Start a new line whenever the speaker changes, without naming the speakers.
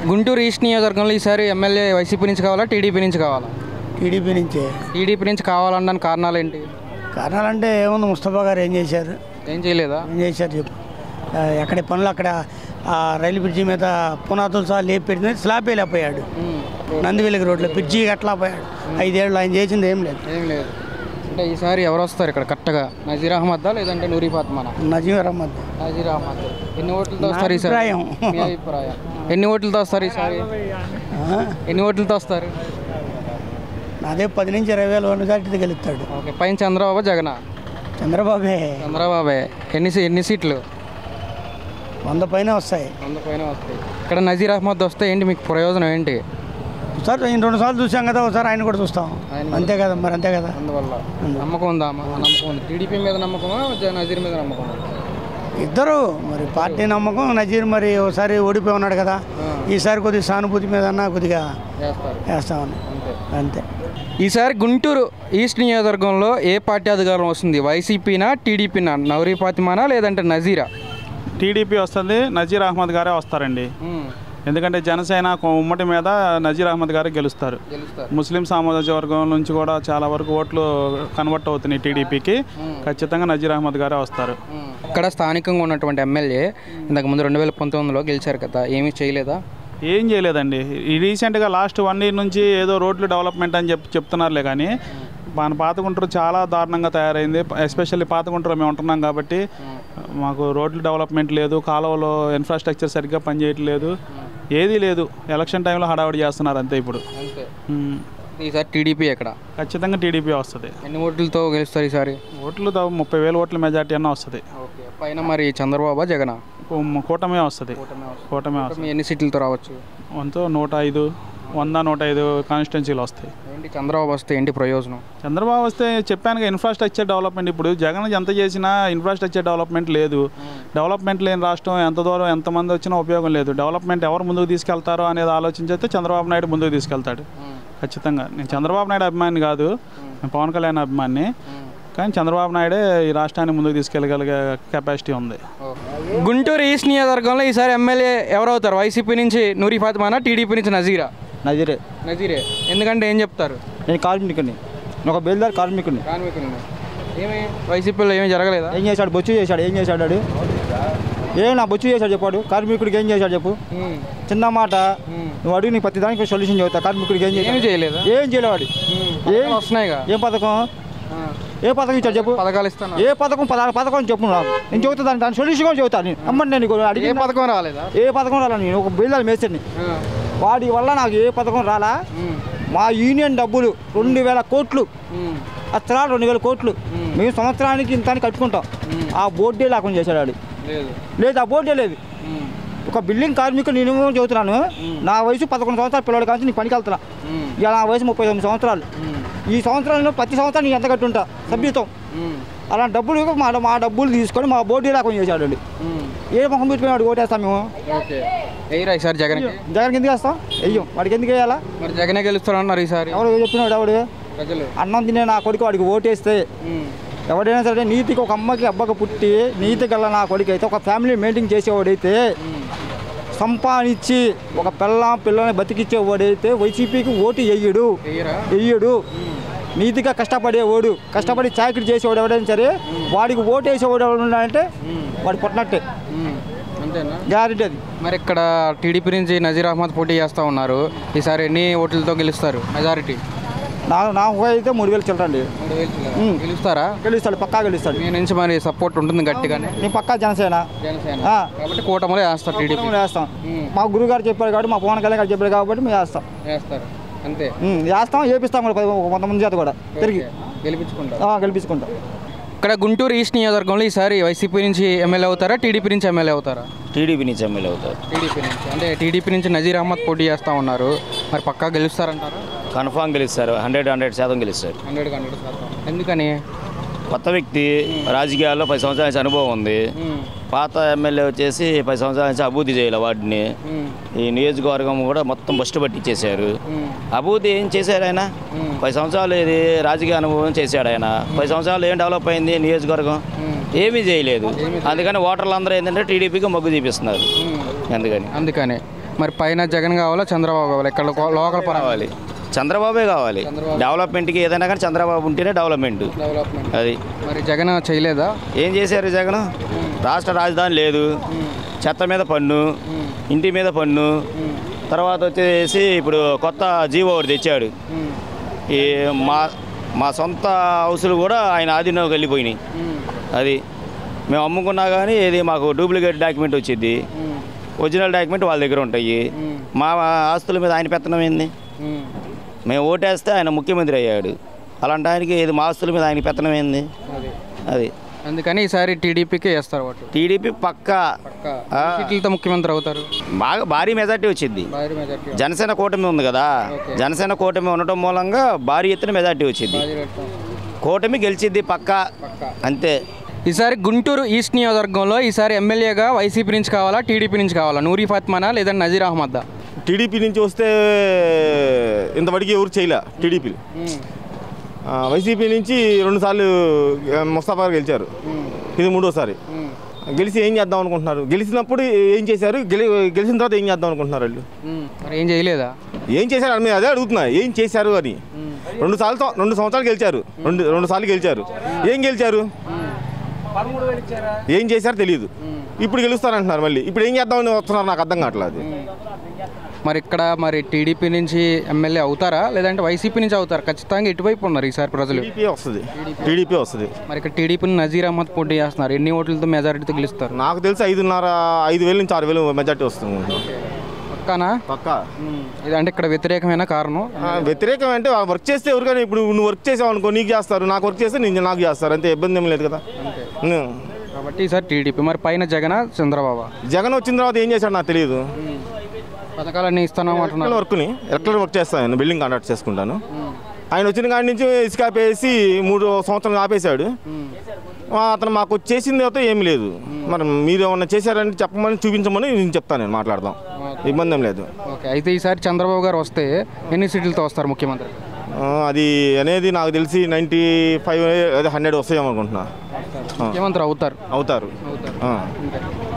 Guntur east నియోజకవర్గంలో ఈసారి MLA YCP నుంచి కావాలా టీడీపీ నుంచి కావాలా
టీడీపీ నుంచే
టీడీపీ నుంచి కావాలనడానికి కారణాలు ఏంటి
కారణాలంటే ఏముంది ముస్తఫా గారు ఏం చేశారు
ఏం చేయలేదా
ఏం చేశారు చెప్పు ఆ, ఎక్కడి పనులు అక్కడ ఆ రైలు బ్రిడ్జి మీద పునాదులు సహా లేపి పెట్టింది స్లాబ్ వేలేకపోయాడు నందివెలిగి రోడ్లో బ్రిడ్జి అట్లా పోయాడు ఐదేళ్ళు ఆయన చేసింది ఏం లేదు
ఏం లేదు అంటే ఈసారి ఎవరు వస్తారు ఇక్కడ కరెక్ట్గా నజీర్ అహ్మద్దా లేదంటే నూరి ఫాత్మానా
నజీం రహమ్మద్
నజీర్ అహ్మద్ ఎన్ని ఓట్లతో
నా
వస్తారు ఈసారి
అభిప్రాయం.
మీ అభిప్రాయం ఎన్ని ఓట్లతో వస్తారు ఈసారి
ఆ?
ఎన్ని ఓట్లతో వస్తారు
నాదే పది నుంచి ఇరవై వేల మెజార్టీ గెలుస్తాడు
ఓకే పైన చంద్రబాబు జగన్
చంద్రబాబే
చంద్రబాబే ఎన్ని సీ- ఎన్ని సీట్లు
వంద పైన వస్తాయి
వంద పైన వస్తాయి ఇక్కడ నజీర్ అహ్మద్ వస్తే ఏంటి మీకు ప్రయోజనం ఏంటి
సార్ ఆయన రెండు సార్లు చూసాం కదా ఒకసారి ఆయన కూడా చూస్తాం
ఆయన
అంతే కదా మరి అంతే కదా
అందువల్ల నమ్మకం ఉందా అమ్మ? నమ్మకం ఉంది టీడీపీ మీద నమ్మకమా జ- నజీర్ మీద నమ్మకమా
ఇద్దరు మరి పార్టీ నమ్మకం నజీర్ మరి ఒకసారి ఓడిపోయి ఉన్నాడు కదా ఈసారి కొద్దిగా సానుభూతి మీద అన్నా కొద్దిగా
చేస్తారు
వేస్తామని
అంతే
అంతే
ఈసారి గుంటూరు ఈస్ట్ నియోజకవర్గంలో ఏ పార్టీ అధికారం వస్తుంది వైసీపీనా టీడీపీనా నవరీ ఫాతిమానా లేదంటే నజీరా
టీడీపీ వస్తుంది నజీర్ అహ్మద్ గారే వస్తారండి ఎందుకంటే జనసేన కొ- ఉమ్మడి మీద నజీర్ అహ్మద్ గారే గెలుస్తారు
గెలుస్తారు
ముస్లిం సామాజిక వర్గం నుంచి కూడా చాలా వరకు ఓట్లు కన్వర్ట్ అవుతున్నాయి టీడీపీకి ఖచ్చితంగా నజీర్ అహ్మద్ గారే వస్తారు
ఇక్కడ స్థానికంగా ఉన్నటువంటి ఎమ్మెల్యే ఇంతకు ముందు రెండు వేల పంతొమ్మిదిలో గెలిచారు కదా ఏమీ చేయలేదా
ఏం చేయలేదండి ఈ రీసెంట్గా లాస్ట్ వన్ ఇయర్ నుంచి ఏదో రోడ్లు డెవలప్మెంట్ అని చెప్పి చెప్తున్నారులే కానీ మన పాతగుంటూరు చాలా దారుణంగా తయారైంది ఎస్పెషల్లీ పాతగుంటూరు మేము ఉంటున్నాం కాబట్టి మాకు రోడ్లు డెవలప్మెంట్ లేదు కాలువలో ఇన్ఫ్రాస్ట్రక్చర్ సరిగ్గా పనిచేయట్లేదు ఏదీ లేదు ఎలక్షన్ టైంలో హడావిడి చేస్తున్నారు అంతే ఇప్పుడు
అంతే
ఉమ్,
ఈసారి టీడీపీ ఎక్కడ
ఖచ్చితంగా టీడీపీ వస్తుంది
ఎన్ని ఓట్లతో గెలుస్తారు ఈసారి
ఓట్లు దా- ముప్పై వేల ఓట్ల మెజార్టీ అన్న వస్తుంది
ఓకే పైన మరి చంద్రబాబు జగన్
కూటమే వస్తుంది కూటమే వస్తుంది
మీ ఎన్ని సీట్లతో రావచ్చు
వంతో నూట ఐదు వంద నూట ఐదు కాన్స్టిట్యున్సీలు వస్తాయి
ఏంటి చంద్రబాబు వస్తే ఏంటి ప్రయోజనం
చంద్రబాబు వస్తే చెప్పాను ఇన్ఫ్రాస్ట్రక్చర్ డెవలప్మెంట్ ఇప్పుడు జగన్ ఎంత చేసినా ఇన్ఫ్రాస్ట్రక్చర్ డెవలప్మెంట్ లేదు డెవలప్మెంట్ లేని రాష్ట్రం ఎంత దూరం ఎంతమంది వచ్చినా ఉపయోగం లేదు డెవలప్మెంట్ ఎవరు ముందుకు తీసుకెళ్తారో అనేది ఆలోచించితే చంద్రబాబు నాయుడు ముందుకు తీసుకెళ్తాడు ఖచ్చితంగా నేను చంద్రబాబు నాయుడు అభిమాని కాదు నేను పవన్ కళ్యాణ్ అభిమాని కానీ చంద్రబాబు నాయుడే ఈ రాష్ట్రాన్ని ముందుకు తీసుకెళ్ళగలిగే కెపాసిటీ ఉంది
గుంటూరు ఈస్ట్ నియోజకవర్గంలో ఈసారి ఎమ్మెల్యే ఎవరవుతారు వైసీపీ నుంచి నూరి ఫాతిమానా టీడీపీ నుంచి నజీరా
నదిరే
నజీరే ఎందుకంటే ఏం చెప్తారు
నేను కార్మికుడిని నేను ఒక బేల్దార్ కార్మికుడిని
కార్మికులు ఏమి వైసీపీలో ఏమీ జరగలేదా
ఏం చేశాడు బొచ్చు చేశాడు ఏం చేశాడు వాడు ఏం నా బొచ్చు చేశాడు చెప్పాడు కార్మికుడికి ఏం చేశాడు చెప్పు
ఉమ్.
చిన్న మాట నువ్వు అడుగు నీకు ప్రతి దానికి సొల్యూషన్ చెబుతా కార్మికుడికి ఏం
ఏమీ
చేశాడు
చేయలేదా
ఏం చేయలేవాడు ఏం
పథకాలు వస్తున్నాయిగా
ఏం పథకం
ఆ.
ఏ పథకం ఇచ్చాడు చెప్పు
పథకాలు ఇస్తాను
ఏ పథకం పదహారు పథకం అని చెప్పు నాకు నేను చెబుతా దాని దాని సొల్యూషన్ కూడా చెబుతాను నేను అమ్మని నేను నీకు అడిగి
ఏ పథకం రాలేదా
ఏ పథకం రాలా నేను ఒక బేల్దార్ మేస్త్రిని
ఆ.
వాడి వల్ల నాకు ఏ పథకం రాలా
ఉమ్.
మా యూనియన్ డబ్బులు రెండు వేల కోట్లు
ఉమ్.
అసలు రెండు వేల కోట్లు మేము సంవత్సరానికి ఇంత అని కట్టుకుంటాం ఆ బోర్డే లేకుండా చేశాడు వాడు
లేదు
లేదు ఆ బోర్డే లేదు
ఉమ్.
ఒక బిల్డింగ్ కార్మికుడు నేను చెబుతున్నాను నా వయసు పదకొండు సంవత్సరాల పిల్లడు కానీ నీ పనికి వెళ్తున్నా
ఉమ్.
ఇక నా వయసు ముప్పై తొమ్మిది సంవత్సరాలు
ఉమ్.
ఈ సంవత్సరంలో ప్రతి సంవత్సరం నేను ఎంత కట్టుంటా సభ్యత్వం
ఉమ్.
అలా డబ్బులు మా మా డబ్బులు తీసుకొని మా బోర్డు లేకుండా చేశాడు వాడు.
ఉమ్.
ఏ ముఖం పెట్టుకుని ఓటేస్తాం మేము
ఓకే ఎయ్యరా ఈసారి జగన్కి
జగన్కి ఎందుకు వేస్తాం వెయ్యం వాడికి ఎందుకు వేయాలా
మరి జగనే గెలుస్తారన్నారు ఈసారి
ఎవరు చెప్పినాడు ఎవడు
ప్రజలు
అన్నం తినే నా కొడుకు వాడికి ఓటేస్తే
ఉమ్.
ఎవడైనా సరే నీతికి ఒక అమ్మకి అబ్బకి పుట్టి నీతి గల నా కొడుకు అయితే ఒక ఫ్యామిలీ మెయింటైన్ చేసేవాడైతే సంపాదించి ఒక పిల్ల పిల్లని బతికిచ్చేవాడైతే వైసీపీకి ఓటు వేయడు
ఎయ్యరా
వెయ్యడు నీతిగా కష్టపడేవాడు కష్టపడి చాకరీ చేసేవాడు ఎవడైనా సరే వాడికి ఓటు వేసేవాడు ఎవడు ఉన్నాడంటే వాడు కొట్టినట్టే
ఉమ్. అంతేనా
గ్యారెంటీ అది
మరి ఇక్కడ టీడీపీ నుంచి నజీర్ అహ్మద్ పోటీ చేస్తూ ఉన్నారు ఈసారి ఎన్ని ఓట్లతో గెలుస్తారు మెజారిటీ
నా నా ఊహ అయితే మూడు వేలు చిల్లరండి ఉమ్.
గెలుస్తారా
గెలుస్తాడు పక్కా గెలుస్తాడు
మీ నుంచి మరి సపోర్ట్ ఉంటుంది గట్టిగానే
నేను పక్కా జనసేన
జనసేన
ఆ.
కాబట్టి కూటమిలో వేస్తారు టీడీపీ
కూటమిలో వేస్తాం
ఉమ్.
మా గురుగారు చెప్పారు కాబట్టి మా పవన్ కళ్యాణ్ గారు చెప్పారు కాబట్టి మేము వేస్తాం
వేస్తారు అంతే
ఉమ్, వేస్తాం వేపిస్తాం కూడా పది- కొంతమంది చేత కూడా తిరిగి
ఓకే. గెలిపించుకుంటారు
ఆ, గెలిపించుకుంటాం
ఇక్కడ గుంటూరు ఈస్ట్ నియోజకవర్గంలో ఈసారి వైసీపీ నుంచి ఎమ్మెల్యే అవుతారా టీడీపీ నుంచి ఎమ్మెల్యే అవుతారా
టీడీపీ నుంచి ఎమ్మెల్యే అవుతారు
టీడీపీ నుంచి అంటే టీడీపీ నుంచి నజీర్ అహ్మద్ పోటీ చేస్తూ ఉన్నారు మరి పక్కా గెలుస్తారంటారా
కన్ఫామ్ గెలుస్తారు హండ్రెడ్ హండ్రెడ్ శాతం గెలుస్తారు
హండ్రెడ్ హండ్రెడ్ శాతం ఎందుకని
కొత్త వ్యక్తి రాజకీయాల్లో పది సంవత్సరాల నుంచి అనుభవం ఉంది
ఉమ్,
పాత ఎమ్మెల్యే వచ్చేసి పది సంవత్సరాల నుంచి అభివృద్ధి చేయాలి వాటిని
ఉమ్,
ఈ నియోజకవర్గం కూడా మొత్తం బస్టు పట్టించేశారు
ఉమ్,
అభివృద్ధి ఏం చేశారు ఆయన
ఉమ్.
పది సంవత్సరాలు ఇది రాజకీయ అనుభవం చేశాడు ఆయన పది సంవత్సరాలు ఏం డెవలప్ అయింది నియోజకవర్గం
ఉమ్,
ఏమీ చేయలేదు అందుకని ఓటర్లు అందరూ ఏంటంటే టీడీపీకి మొగ్గు చూపిస్తున్నారు
ఉమ్.
అందుకని
అందుకని మరి పైన జగన్ కావాలా చంద్రబాబు కావాలా ఇక్కడ లో- లోకల్ పరంగా
కావాలి చంద్రబాబే కావాలి డెవలప్మెంట్కి ఏదైనా కానీ చంద్రబాబు ఉంటేనే డెవలప్మెంట్
డెవలప్మెంట్
అది
మరి జగన్ చేయలేదా
ఏం చేశారు జగన్ రాష్ట్ర రాజధాని లేదు చెత్త మీద పన్ను ఇంటి మీద పన్ను తర్వాత వచ్చేసి ఇప్పుడు కొత్త జీవో ఒకటి తెచ్చాడు ఈ మా మా సొంత హౌసులు కూడా ఆయన ఆధీనంలోకి వెళ్ళిపోయినాయి అది మేము అమ్ముకున్నా కానీ ఇది మాకు డూప్లికేట్ డాక్యుమెంట్ వచ్చింది ఒరిజినల్ డాక్యుమెంట్ వాళ్ళ దగ్గర ఉంటాయి మా ఆస్తుల మీద ఆయన పెత్తనం ఏంది మేము ఓటేస్తే ఆయన ముఖ్యమంత్రి అయ్యాడు అలాంటి ఆయనకి ఇది మా ఆస్తుల మీద ఆయన పెత్తనం ఏంది అది
అందుకని ఈసారి టీడీపీకే వేస్తారు ఓటు
టీడీపీ పక్కా ఆ.
సీట్లతో ముఖ్యమంత్రి అవుతారు
బాగా భారీ మెజార్టీ వచ్చింది
భారీ మెజార్టీ
జనసేన కూటమి ఉంది కదా జనసేన కూటమి ఉండటం మూలంగా భారీ ఎత్తున మెజార్టీ వచ్చింది కూటమి గెలిచిద్ది పక్కా అంతే
ఈసారి గుంటూరు ఈస్ట్ నియోజకవర్గంలో ఈసారి ఎమ్మెల్యేగా వైసీపీ నుంచి కావాలా టీడీపీ నుంచి కావాలా నూరి ఫాతిమానా లేదంటే నజీర్ అహ్మద్దా
టీడీపీ నుంచి వస్తే ఇంతవరకు ఎవరు చేయలే టీడీపీ వైసీపీ నుంచి రెండుసార్లు ఆ, ముస్తాఫా గారు గెలిచారు ఇది మూడోసారి గెలిచి ఏం చేద్దాం అనుకుంటున్నారు గెలిచినప్పుడు ఏం చేశారు గెలి గెలిచిన తర్వాత ఏం చేద్దాం అనుకుంటున్నారు వాళ్ళు
మరి ఏం చేయలేదా
ఏం చేశారు అని నేను అదే అడుగుతున్నా ఏం చేశారు అని రెండు సార్లు రెండు సంవత్సరాలు గెలిచారు రెండు రెండు సార్లు గెలిచారు ఏం గెలిచారు ఏం చేశారో తెలియదు ఇప్పుడు గెలుస్తారంటున్నారు మళ్ళీ ఇప్పుడు ఏం చేద్దామని వస్తున్నారు నాకు అర్థం కావట్లేదు అది
మరి ఇక్కడ మరి టీడీపీ నుంచి ఎమ్మెల్యే అవుతారా లేదంటే వైసీపీ నుంచి అవుతారా ఖచ్చితంగా ఇటువైపు ఉన్నారు ఈసారి ప్రజలు
టీడీపీ వస్తుంది టీడీపీ వస్తుంది
మరి ఇక్కడ టీడీపీని నజీర్ అహ్మద్ పోటీ చేస్తున్నారు ఎన్ని ఓట్లతో మెజారిటీతో గెలుస్తారు
నాకు తెలిసి ఐదున్నర ఐదు వేల నుంచి ఆరు వేలు మెజార్టీ వస్తుంది
పక్కానా
పక్క
ఇదంటే ఇక్కడ వ్యతిరేకమైన కారణం
వ్యతిరేకం అంటే వర్క్ చేస్తే ఎవరికైనా ఇప్పుడు నువ్వు వర్క్ చేసావు అనుకో నీకు చేస్తారు నాకు వర్క్ చేస్తే నేను నాకు చేస్తారు అంతే ఇబ్బంది ఏం లేదు కదా ఉం.
కాబట్టి ఈసారి టీడీపీ మరి పైన జగన్ చంద్రబాబు
జగన్ వచ్చిన తర్వాత ఏం చేశాడు నాకు తెలియదు
పథకాలన్నీ ఇస్తున్నాం
ఎలక్ట్రికల్
అంటున్నారు
వర్క్ని ఎలక్ట్రికల్ వర్క్ చేస్తాను బిల్డింగ్ కాంట్రాక్ట్ చేసుకుంటాను ఆయన వచ్చిన కాడి నుంచి ఇసుక ఆపేసి మూడు సంవత్సరాలు ఆపేశాడు ఆ, అతను మాకు చేసింది అయితే ఏం లేదు మరి మీరు ఏమన్నా చేశారని చెప్పమని చూపించమని నేను చెప్తాను నేను మాట్లాడదాం ఇబ్బంది ఏం లేదు
ఓకే అయితే ఈసారి చంద్రబాబు గారు వస్తే ఎన్ని సీట్లతో వస్తారు ముఖ్యమంత్రి
ఆ, అది అనేది నాకు తెలిసి నైంటీ ఫైవ్ అదే హండ్రెడ్ వస్తాయేమో అనుకుంటున్నా ఆ,
ముఖ్యమంత్రి అవుతారు
అవుతారు ఆ.